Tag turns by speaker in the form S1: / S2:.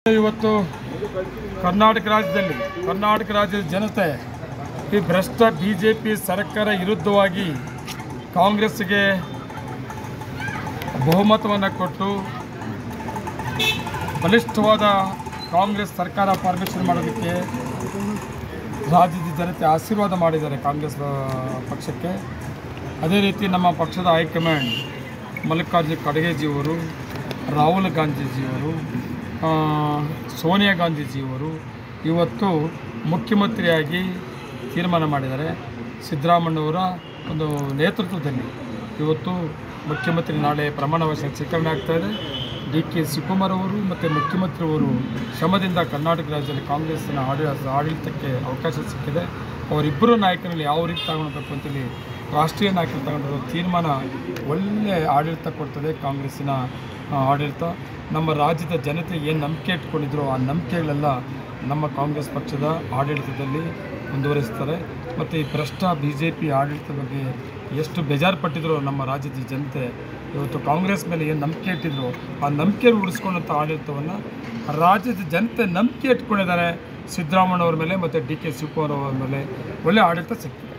S1: ಇವತ್ತು ಕರ್ನಾಟಕ ರಾಜ್ಯದಲ್ಲಿ ಕರ್ನಾಟಕ ರಾಜ್ಯದ ಜನತೆ ಈ ಭ್ರಷ್ಟ ಬಿ ಜೆ ಪಿ ಸರ್ಕಾರ ವಿರುದ್ಧವಾಗಿ ಕಾಂಗ್ರೆಸ್ಗೆ ಬಹುಮತವನ್ನು ಕೊಟ್ಟು ಬಲಿಷ್ಠವಾದ ಕಾಂಗ್ರೆಸ್ ಸರ್ಕಾರ ಫಾರ್ಮೇಷನ್ ಮಾಡೋದಕ್ಕೆ ರಾಜ್ಯದ ಜನತೆ ಆಶೀರ್ವಾದ ಮಾಡಿದ್ದಾರೆ ಕಾಂಗ್ರೆಸ್ ಆ, ಪಕ್ಷಕ್ಕೆ ಅದೇ ರೀತಿ ನಮ್ಮ ಪಕ್ಷದ ಹೈಕಮಾಂಡ್ ಮಲ್ಲಿಕಾರ್ಜುನ ಖರ್ಗೆಜಿಯವರು ರಾಹುಲ್ ಗಾಂಧೀಜಿಯವರು ಆ, ಸೋನಿಯಾ ಗಾಂಧೀಜಿಯವರು ಇವತ್ತು ಮುಖ್ಯಮಂತ್ರಿಯಾಗಿ ತೀರ್ಮಾನ ಮಾಡಿದ್ದಾರೆ ಸಿದ್ದರಾಮಣ್ಣವರ ಒಂದು ನೇತೃತ್ವದಲ್ಲಿ ಇವತ್ತು ಮುಖ್ಯಮಂತ್ರಿ ನಾಳೆ ಪ್ರಮಾಣ ವಚನ ಸ್ವೀಕರಣೆ ಆಗ್ತಾ ಇದೆ ಡಿ ಕೆ ಶಿವಕುಮಾರ್ ಅವರು ಮತ್ತು ಮುಖ್ಯಮಂತ್ರಿಯವರು ಶ್ರಮದಿಂದ ಕರ್ನಾಟಕ ರಾಜ್ಯದಲ್ಲಿ ಕಾಂಗ್ರೆಸ್ಸಿನ ಆಡಳಿತ ಆಡಳಿತಕ್ಕೆ ಅವಕಾಶ ಸಿಕ್ಕಿದೆ ಅವರಿಬ್ಬರು ನಾಯಕರಲ್ಲಿ ಯಾವ ರೀತಿ ತಗೊಳ್ಬೇಕು ಅಂತೇಳಿ ರಾಷ್ಟ್ರೀಯ ನಾಯಕರು ತಗೊಂಡಿರೋ ತೀರ್ಮಾನ ಒಳ್ಳೆಯ ಆಡಳಿತ ಕೊಡ್ತದೆ ಕಾಂಗ್ರೆಸ್ಸಿನ ಆ, ಆಡಳಿತ ನಮ್ಮ ರಾಜ್ಯದ ಜನತೆ ಏನು ನಂಬಿಕೆ ಇಟ್ಕೊಂಡಿದ್ರು ಆ ನಂಬಿಕೆಗಳೆಲ್ಲ ನಮ್ಮ ಕಾಂಗ್ರೆಸ್ ಪಕ್ಷದ ಆಡಳಿತದಲ್ಲಿ ಮುಂದುವರಿಸ್ತಾರೆ ಮತ್ತು ಈ ಭ್ರಷ್ಟ ಬಿ ಜೆ ಪಿ ಆಡಳಿತದ ಬಗ್ಗೆ ಎಷ್ಟು ಬೇಜಾರು ಪಟ್ಟಿದ್ರು ನಮ್ಮ ರಾಜ್ಯದ ಜನತೆ ಇವತ್ತು ಕಾಂಗ್ರೆಸ್ ಮೇಲೆ ಏನು ನಂಬಿಕೆ ಇಟ್ಟಿದ್ರು ಆ ನಂಬಿಕೆ ಉಳಿಸ್ಕೊಂಡಂಥ ಆಡಳಿತವನ್ನು ರಾಜ್ಯದ ಜನತೆ ನಂಬಿಕೆ ಇಟ್ಕೊಂಡಿದ್ದಾರೆ ಸಿದ್ದರಾಮಣ್ಣವ್ರ ಮೇಲೆ ಮತ್ತು ಡಿ ಕೆ ಶಿವಕುಮಾರ್ ಅವರ ಮೇಲೆ ಒಳ್ಳೆಯ ಆಡಳಿತ ಸಿಗ್ತದೆ